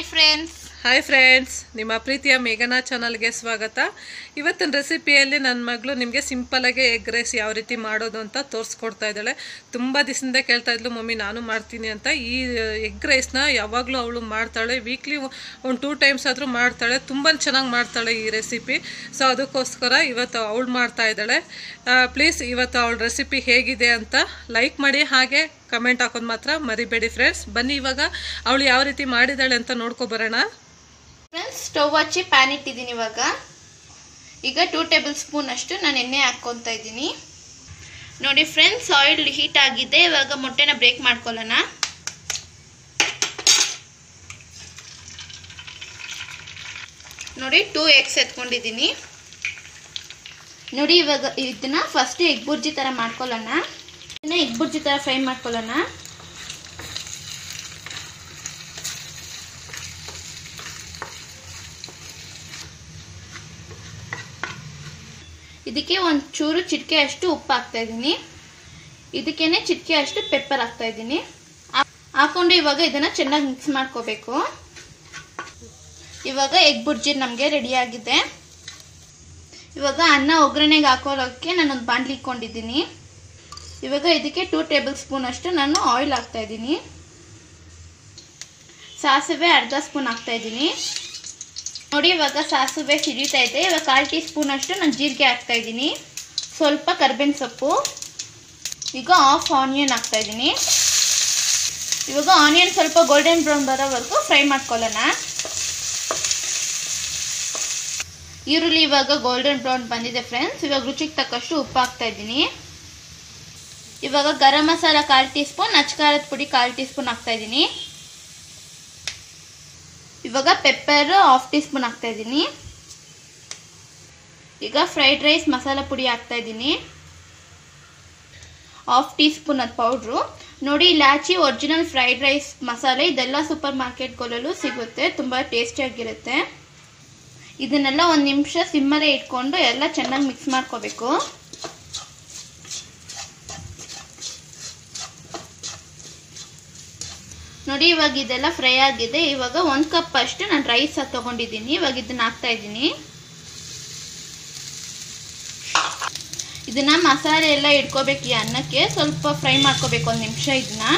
friends hi friends ನಿಮ್ಮ ಪ್ರೀತಿಯ ಮೇಘನಾ ಚಾನಲ್ಗೆ ಸ್ವಾಗತ ಇವತ್ತಿನ ರೆಸಿಪಿಯಲ್ಲಿ ನನ್ನ ಮಗಳು ನಿಮಗೆ ಸಿಂಪಲಾಗಿ ಎಗ್ ರೈಸ್ ಯಾವ ರೀತಿ ಮಾಡೋದು ಅಂತ ತೋರಿಸ್ಕೊಡ್ತಾ ಇದ್ದಾಳೆ ತುಂಬ ದಿವಸದಿಂದ ಕೇಳ್ತಾ ಇದ್ಲು ಮಮ್ಮಿ ನಾನು ಮಾಡ್ತೀನಿ ಅಂತ ಈ ಎಗ್ ರೈಸ್ನ ಯಾವಾಗಲೂ ಅವಳು ಮಾಡ್ತಾಳೆ ವೀಕ್ಲಿ ಒಂದು ಟೂ ಟೈಮ್ಸ್ ಆದರೂ ಮಾಡ್ತಾಳೆ ತುಂಬ ಚೆನ್ನಾಗಿ ಮಾಡ್ತಾಳೆ ಈ ರೆಸಿಪಿ ಸೊ ಅದಕ್ಕೋಸ್ಕರ ಇವತ್ತು ಅವಳು ಮಾಡ್ತಾ ಇದ್ದಾಳೆ ಪ್ಲೀಸ್ ಇವತ್ತು ಅವಳ ರೆಸಿಪಿ ಹೇಗಿದೆ ಅಂತ ಲೈಕ್ ಮಾಡಿ ಹಾಗೆ ಕಮೆಂಟ್ ಹಾಕೋದು ಮಾತ್ರ ಮರಿಬೇಡಿ ಫ್ರೆಂಡ್ಸ್ ಬನ್ನಿ ಇವಾಗ ಅವಳು ಯಾವ ರೀತಿ ಮಾಡಿದಾಳೆ ಅಂತ ನೋಡ್ಕೊಬರೋಣ ಫ್ರೆಂಡ್ಸ್ ಸ್ಟವ್ ಹಚ್ಚಿ ಪ್ಯಾನ್ ಇಟ್ಟಿದ್ದೀನಿ ಇವಾಗ ಈಗ ಟೂ ಟೇಬಲ್ ಸ್ಪೂನ್ ಅಷ್ಟು ನಾನು ಎಣ್ಣೆ ಹಾಕ್ಕೊತಾ ಇದ್ದೀನಿ ನೋಡಿ ಫ್ರೆಂಡ್ಸ್ ಆಯಿಲ್ ಹೀಟ್ ಆಗಿದೆ ಇವಾಗ ಮೊಟ್ಟೆನ ಬ್ರೇಕ್ ಮಾಡ್ಕೊಳ್ಳೋಣ ನೋಡಿ ಟೂ ಎಗ್ಸ್ ಎತ್ಕೊಂಡಿದ್ದೀನಿ ನೋಡಿ ಇವಾಗ ಇದನ್ನ ಫಸ್ಟ್ ಎಗ್ ಬುರ್ಜಿ ಥರ ಮಾಡ್ಕೊಳ್ಳೋಣ ಇದನ್ನ ಎಗ್ ಬುರ್ಜಿ ಥರ ಫ್ರೈ ಮಾಡ್ಕೊಳ್ಳೋಣ ಇದಕ್ಕೆ ಒಂದು ಚೂರು ಚಿಟಿಕೆ ಅಷ್ಟು ಉಪ್ಪು ಹಾಕ್ತಾ ಇದ್ದೀನಿ ಇದಕ್ಕೇನೆ ಚಿಟಿಕೆ ಅಷ್ಟು ಪೆಪ್ಪರ್ ಹಾಕ್ತಾ ಇದ್ದೀನಿ ಹಾಕೊಂಡು ಇವಾಗ ಇದನ್ನ ಚೆನ್ನಾಗಿ ಮಿಕ್ಸ್ ಮಾಡ್ಕೋಬೇಕು ಇವಾಗ ಎಗ್ ಬುರ್ಜಿ ನಮಗೆ ರೆಡಿ ಆಗಿದೆ ಇವಾಗ ಅನ್ನ ಒಗ್ಗರಣೆಗೆ ಹಾಕೋಳಕ್ಕೆ ನಾನೊಂದು ಬಾಂಡ್ಲಿ ಇಟ್ಕೊಂಡಿದ್ದೀನಿ ಇವಾಗ ಇದಕ್ಕೆ ಟೂ ಟೇಬಲ್ ಸ್ಪೂನ್ ಅಷ್ಟು ನಾನು ಆಯಿಲ್ ಹಾಕ್ತಾ ಇದ್ದೀನಿ ಸಾಸಿವೆ ಅರ್ಧ ಸ್ಪೂನ್ ಹಾಕ್ತಾ ಇದ್ದೀನಿ ನೋಡಿ ಇವಾಗ ಸಾಸಿವೆ ಸಿಡಿತಾ ಇದೆ ಇವಾಗ ಕಾಲು ಟೀ ಸ್ಪೂನ್ ಅಷ್ಟು ನಾನು ಜೀರಿಗೆ ಹಾಕ್ತಾ ಇದ್ದೀನಿ ಸ್ವಲ್ಪ ಕರ್ಬೇವಿನ ಸೊಪ್ಪು ಈಗ ಆಫ್ ಆನಿಯನ್ ಹಾಕ್ತಾ ಇದ್ದೀನಿ ಇವಾಗ ಆನಿಯನ್ ಸ್ವಲ್ಪ ಗೋಲ್ಡನ್ ಬ್ರೌನ್ ಬರೋವರೆಗೂ ಫ್ರೈ ಮಾಡ್ಕೊಳ್ಳೋಣ ಈರುಳ್ಳಿ ಇವಾಗ ಗೋಲ್ಡನ್ ಬ್ರೌನ್ ಬಂದಿದೆ ಫ್ರೆಂಡ್ಸ್ ಇವಾಗ ರುಚಿಗೆ ತಕ್ಕಷ್ಟು ಉಪ್ಪು ಹಾಕ್ತಾ ಇದ್ದೀನಿ ಇವಾಗ ಗರಂ ಮಸಾಲ ಕಾಲು ಟೀ ಸ್ಪೂನ್ ಅಚ್ಕಾರದ ಪುಡಿ ಕಾಲು ಟೀ ಸ್ಪೂನ್ ಹಾಕ್ತಾ ಇದ್ದೀನಿ ಇವಾಗ ಪೆಪ್ಪರ್ ಹಾಫ್ ಟೀ ಸ್ಪೂನ್ ಹಾಕ್ತಾ ಇದ್ದೀನಿ ಈಗ ಫ್ರೈಡ್ ರೈಸ್ ಮಸಾಲ ಪುಡಿ ಹಾಕ್ತಾ ಇದ್ದೀನಿ ಹಾಫ್ ಟೀ ಸ್ಪೂನ್ ಅದು ಪೌಡ್ರು ನೋಡಿ ಇಲಾಚಿ ಒರಿಜಿನಲ್ ಫ್ರೈಡ್ ರೈಸ್ ಮಸಾಲೆ ಇದೆಲ್ಲ ಸೂಪರ್ ಮಾರ್ಕೆಟ್ಗಳಲ್ಲೂ ಸಿಗುತ್ತೆ ತುಂಬ ಟೇಸ್ಟಿಯಾಗಿರುತ್ತೆ ಇದನ್ನೆಲ್ಲ ಒಂದು ನಿಮಿಷ ಸಿಮ್ಮಲ್ಲೇ ಇಟ್ಕೊಂಡು ಎಲ್ಲ ಚೆನ್ನಾಗಿ ಮಿಕ್ಸ್ ಮಾಡ್ಕೋಬೇಕು ನೋಡಿ ಇವಾಗ ಇದೆಲ್ಲ ಫ್ರೈ ಆಗಿದೆ ಇವಾಗ ಒಂದು ಕಪ್ ಅಷ್ಟು ನಾನು ರೈಸ್ ತಗೊಂಡಿದ್ದೀನಿ ಇವಾಗ ಇದನ್ನ ಹಾಕ್ತಾ ಇದ್ದೀನಿ ಇದನ್ನ ಮಸಾಲೆ ಎಲ್ಲ ಇಟ್ಕೋಬೇಕು ಈ ಅನ್ನಕ್ಕೆ ಸ್ವಲ್ಪ ಫ್ರೈ ಮಾಡ್ಕೋಬೇಕು ಒಂದು ನಿಮಿಷ ಇದನ್ನ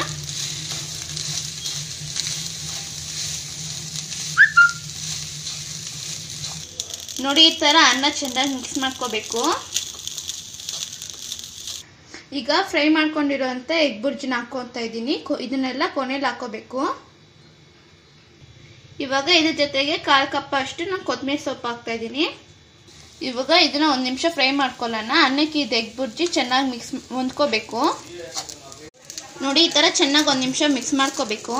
ನೋಡಿ ಈ ಥರ ಅನ್ನ ಚೆನ್ನಾಗಿ ಮಿಕ್ಸ್ ಮಾಡ್ಕೋಬೇಕು ಈಗ ಫ್ರೈ ಮಾಡ್ಕೊಂಡಿರೋಂಥ ಎಗ್ ಬುರ್ಜಿನ ಹಾಕೋತಾ ಇದ್ದೀನಿ ಇದನ್ನೆಲ್ಲ ಕೊನೆಯಲ್ಲಿ ಹಾಕೋಬೇಕು ಇವಾಗ ಇದ್ರ ಜೊತೆಗೆ ಕಾಲು ಕಪ್ ಅಷ್ಟು ನಾನು ಕೊತ್ತಂಬರಿ ಸೊಪ್ಪು ಹಾಕ್ತಾ ಇದ್ದೀನಿ ಇವಾಗ ಇದನ್ನ ಒಂದು ನಿಮಿಷ ಫ್ರೈ ಮಾಡ್ಕೊಳ್ಳೋಣ ಅನ್ನಕ್ಕೆ ಇದು ಎಗ್ ಬುರ್ಜಿ ಚೆನ್ನಾಗಿ ಮಿಕ್ಸ್ ಹೊಂದ್ಕೋಬೇಕು ನೋಡಿ ಈ ಥರ ಚೆನ್ನಾಗಿ ಒಂದು ನಿಮಿಷ ಮಿಕ್ಸ್ ಮಾಡ್ಕೋಬೇಕು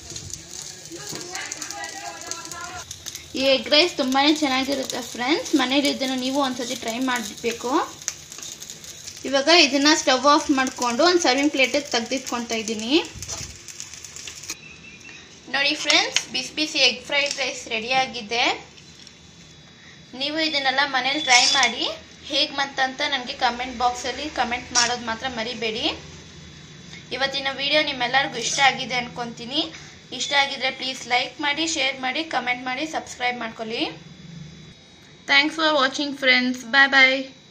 ಈ ಎಗ್ ರೈಸ್ ತುಂಬಾ ಚೆನ್ನಾಗಿರುತ್ತೆ ಫ್ರೆಂಡ್ಸ್ ಮನೇಲಿ ಇದನ್ನು ನೀವು ಒಂದ್ಸತಿ ಟ್ರೈ ಮಾಡಬೇಕು ಇವಾಗ ಇದನ್ನ ಸ್ಟವ್ ಆಫ್ ಮಾಡಿಕೊಂಡು ಒಂದು ಸರ್ವಿಂಗ್ ಪ್ಲೇಟಿಗೆ ತೆಗೆದಿಟ್ಕೊತಾ ಇದ್ದೀನಿ ನೋಡಿ ಫ್ರೆಂಡ್ಸ್ ಬಿಸಿ ಬಿಸಿ ಎಗ್ ಫ್ರೈಡ್ ರೈಸ್ ರೆಡಿಯಾಗಿದೆ ನೀವು ಇದನ್ನೆಲ್ಲ ಮನೇಲಿ ಟ್ರೈ ಮಾಡಿ ಹೇಗೆ ಮತ್ತಂತ ನನಗೆ ಕಮೆಂಟ್ ಬಾಕ್ಸಲ್ಲಿ ಕಮೆಂಟ್ ಮಾಡೋದು ಮಾತ್ರ ಮರಿಬೇಡಿ ಇವತ್ತಿನ ವಿಡಿಯೋ ನಿಮ್ಮೆಲ್ಲರಿಗೂ ಇಷ್ಟ ಆಗಿದೆ ಅನ್ಕೊತೀನಿ ಇಷ್ಟ ಆಗಿದ್ರೆ ಪ್ಲೀಸ್ ಲೈಕ್ ಮಾಡಿ ಶೇರ್ ಮಾಡಿ ಕಮೆಂಟ್ ಮಾಡಿ ಸಬ್ಸ್ಕ್ರೈಬ್ ಮಾಡ್ಕೊಳ್ಳಿ thanks for watching friends bye bye